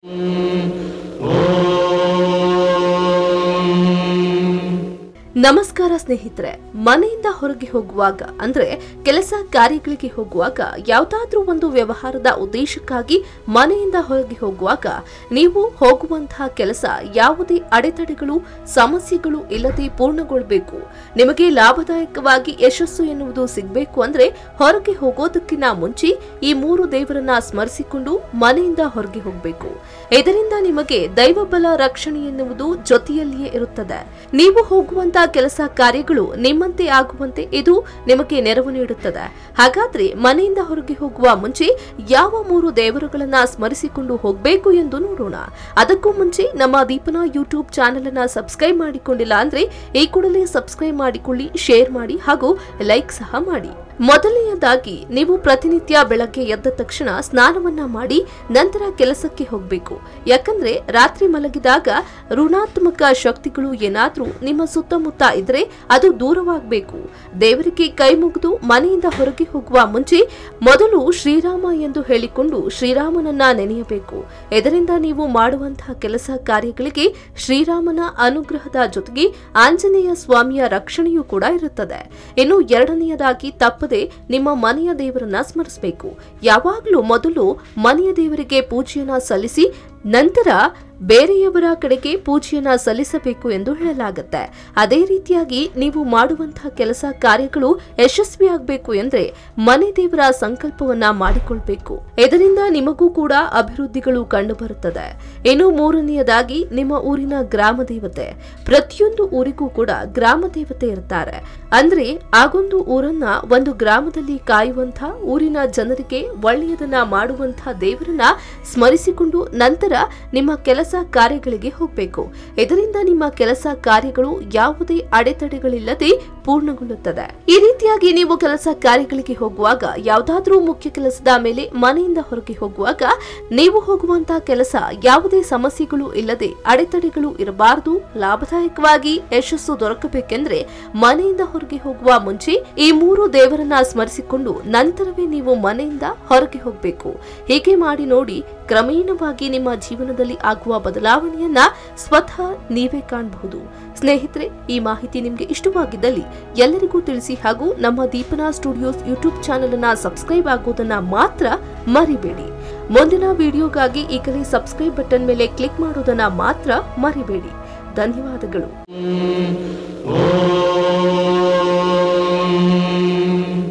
ನಮಸ್ಕಾರ ಸ್ನೇಹಿತರೆ ಮನೆಯಿಂದ ಹೊರಗೆ ಹೋಗುವಾಗ ಅಂದ್ರೆ ಕೆಲಸ ಕಾರ್ಯಗಳಿಗೆ ಹೋಗುವಾಗ ಯಾವುದಾದ್ರೂ ಒಂದು ವ್ಯವಹಾರದ ಉದ್ದೇಶಕ್ಕಾಗಿ ಮನೆಯಿಂದ ಹೊರಗೆ ಹೋಗುವಾಗ ನೀವು ಹೋಗುವಂತಹ ಕೆಲಸ ಯಾವುದೇ ಅಡೆತಡೆಗಳು ಸಮಸ್ಯೆಗಳು ಇಲ್ಲದೆ ಪೂರ್ಣಗೊಳ್ಳಬೇಕು ನಿಮಗೆ ಲಾಭದಾಯಕವಾಗಿ ಯಶಸ್ಸು ಎನ್ನುವುದು ಸಿಗಬೇಕು ಅಂದ್ರೆ ಹೊರಗೆ ಹೋಗೋದಕ್ಕಿಂತ ಮುಂಚೆ ಈ ಮೂರು ದೇವರನ್ನ ಸ್ಮರಿಸಿಕೊಂಡು ಮನೆಯಿಂದ ಹೊರಗೆ ಹೋಗಬೇಕು ಇದರಿಂದ ನಿಮಗೆ ದೈವಬಲ ರಕ್ಷಣೆ ಎನ್ನುವುದು ಜೊತೆಯಲ್ಲಿಯೇ ಇರುತ್ತದೆ ನೀವು ಹೋಗುವಂತ ಕೆಲಸ ಕಾರ್ಯಗಳು ನಿಮ್ಮಂತೆ ಆಗುವಂತೆ ಇದು ನಿಮಗೆ ನೆರವು ನೀಡುತ್ತದೆ ಹಾಗಾದ್ರೆ ಮನೆಯಿಂದ ಹೊರಗೆ ಹೋಗುವ ಮುಂಚೆ ಯಾವ ಮೂರು ದೇವರುಗಳನ್ನ ಸ್ಮರಿಸಿಕೊಂಡು ಹೋಗಬೇಕು ಎಂದು ನೋಡೋಣ ಅದಕ್ಕೂ ಮುಂಚೆ ನಮ್ಮ ದೀಪನ ಯೂಟ್ಯೂಬ್ ಚಾನೆಲ್ ಅನ್ನ ಸಬ್ಸ್ಕ್ರೈಬ್ ಮಾಡಿಕೊಂಡಿಲ್ಲ ಅಂದ್ರೆ ಈ ಕೂಡಲೇ ಸಬ್ಸ್ಕ್ರೈಬ್ ಮಾಡಿಕೊಳ್ಳಿ ಶೇರ್ ಮಾಡಿ ಹಾಗೂ ಲೈಕ್ ಸಹ ಮಾಡಿ ಮೊದಲನೆಯದಾಗಿ ನೀವು ಪ್ರತಿನಿತ್ಯ ಬೆಳಗ್ಗೆ ಎದ್ದ ತಕ್ಷಣ ಸ್ನಾನವನ್ನ ಮಾಡಿ ನಂತರ ಕೆಲಸಕ್ಕೆ ಹೋಗಬೇಕು ಯಾಕಂದ್ರೆ ರಾತ್ರಿ ಮಲಗಿದಾಗ ಋಣಾತ್ಮಕ ಶಕ್ತಿಗಳು ಏನಾದ್ರೂ ನಿಮ್ಮ ಸುತ್ತಮುತ್ತ ಇದ್ರೆ ಅದು ದೂರವಾಗಬೇಕು ದೇವರಿಗೆ ಕೈ ಮುಗಿದು ಮನೆಯಿಂದ ಹೊರಗೆ ಹೋಗುವ ಮುಂಚೆ ಮೊದಲು ಶ್ರೀರಾಮ ಎಂದು ಹೇಳಿಕೊಂಡು ಶ್ರೀರಾಮನನ್ನ ನೆನೆಯಬೇಕು ಇದರಿಂದ ನೀವು ಮಾಡುವಂತಹ ಕೆಲಸ ಕಾರ್ಯಗಳಿಗೆ ಶ್ರೀರಾಮನ ಅನುಗ್ರಹದ ಜೊತೆಗೆ ಆಂಜನೇಯ ಸ್ವಾಮಿಯ ರಕ್ಷಣೆಯೂ ಕೂಡ ಇರುತ್ತದೆ ಇನ್ನು ಎರಡನೆಯದಾಗಿ ತಪ್ಪದೆ ನಿಮ್ಮ ಮನೆಯ ದೇವರನ್ನ ಸ್ಮರಿಸಬೇಕು ಯಾವಾಗಲೂ ಮೊದಲು ಮನೆಯ ದೇವರಿಗೆ ಪೂಜೆಯನ್ನ ಸಲ್ಲಿಸಿ ನಂತರ ಬೇರೆಯವರ ಕಡೆಗೆ ಪೂಜೆಯನ್ನ ಸಲ್ಲಿಸಬೇಕು ಎಂದು ಹೇಳಲಾಗುತ್ತೆ ಅದೇ ರೀತಿಯಾಗಿ ನೀವು ಮಾಡುವಂತಹ ಕೆಲಸ ಕಾರ್ಯಗಳು ಯಶಸ್ವಿಯಾಗಬೇಕು ಎಂದ್ರೆ ಮನೆ ದೇವರ ಸಂಕಲ್ಪವನ್ನ ಮಾಡಿಕೊಳ್ಬೇಕು ಇದರಿಂದ ನಿಮಗೂ ಕೂಡ ಅಭಿವೃದ್ಧಿಗಳು ಕಂಡು ಬರುತ್ತದೆ ಇನ್ನು ಮೂರನೆಯದಾಗಿ ನಿಮ್ಮ ಊರಿನ ಗ್ರಾಮ ದೇವತೆ ಪ್ರತಿಯೊಂದು ಊರಿಗೂ ಕೂಡ ಗ್ರಾಮ ದೇವತೆ ಇರ್ತಾರೆ ಅಂದ್ರೆ ಆಗೊಂದು ಊರನ್ನ ಒಂದು ಗ್ರಾಮದಲ್ಲಿ ಕಾಯುವಂತ ಊರಿನ ಜನರಿಗೆ ಒಳ್ಳೆಯದನ್ನ ಮಾಡುವಂತ ದೇವರನ್ನ ಸ್ಮರಿಸಿಕೊಂಡು ನಂತರ ನಿಮ್ಮ ಕೆಲಸ ಕಾರ್ಯಗಳಿಗೆ ಹೋಗಬೇಕು ಇದರಿಂದ ನಿಮ್ಮ ಕೆಲಸ ಕಾರ್ಯಗಳು ಯಾವುದೇ ಅಡೆತಡೆಗಳಿಲ್ಲದೆ ಪೂರ್ಣಗೊಳ್ಳುತ್ತದೆ ಈ ರೀತಿಯಾಗಿ ನೀವು ಕೆಲಸ ಕಾರ್ಯಗಳಿಗೆ ಹೋಗುವಾಗ ಯಾವುದಾದ್ರೂ ಮುಖ್ಯ ಕೆಲಸದ ಮೇಲೆ ಮನೆಯಿಂದ ಹೊರಗೆ ಹೋಗುವಾಗ ನೀವು ಹೋಗುವಂತಹ ಕೆಲಸ ಯಾವುದೇ ಸಮಸ್ಯೆಗಳು ಇಲ್ಲದೆ ಅಡೆತಡೆಗಳು ಇರಬಾರದು ಲಾಭದಾಯಕವಾಗಿ ಯಶಸ್ಸು ದೊರಕಬೇಕೆಂದ್ರೆ ಮನೆಯಿಂದ ಹೊರಗೆ ಹೋಗುವ ಮುಂಚೆ ಈ ಮೂರು ದೇವರನ್ನ ಸ್ಮರಿಸಿಕೊಂಡು ನಂತರವೇ ನೀವು ಮನೆಯಿಂದ ಹೊರಗೆ ಹೋಗಬೇಕು ಹೀಗೆ ಮಾಡಿ ನೋಡಿ ಕ್ರಮೇಣವಾಗಿ ನಿಮ್ಮ ಜೀವನದಲ್ಲಿ ಆಗುವ ಬದಲಾವಣೆಯನ್ನ ಸ್ವತಃ ನೀವೇ ಕಾಣಬಹುದು ಸ್ನೇಹಿತರೆ ಈ ಮಾಹಿತಿ ನಿಮಗೆ ಇಷ್ಟವಾಗಿದ್ದಲ್ಲಿ ಎಲ್ಲರಿಗೂ ತಿಳಿಸಿ ಹಾಗೂ ನಮ್ಮ ದೀಪನಾ ಸ್ಟುಡಿಯೋಸ್ ಯೂಟ್ಯೂಬ್ ಚಾನೆಲ್ ಅನ್ನ ಸಬ್ಸ್ಕ್ರೈಬ್ ಆಗೋದನ್ನ ಮಾತ್ರ ಮರಿಬೇಡಿ ಮುಂದಿನ ವಿಡಿಯೋಗಾಗಿ ಈಗಲೇ ಸಬ್ಸ್ಕ್ರೈಬ್ ಬಟನ್ ಮೇಲೆ ಕ್ಲಿಕ್ ಮಾಡೋದನ್ನ ಮಾತ್ರ ಮರಿಬೇಡಿ ಧನ್ಯವಾದಗಳು ಓಂ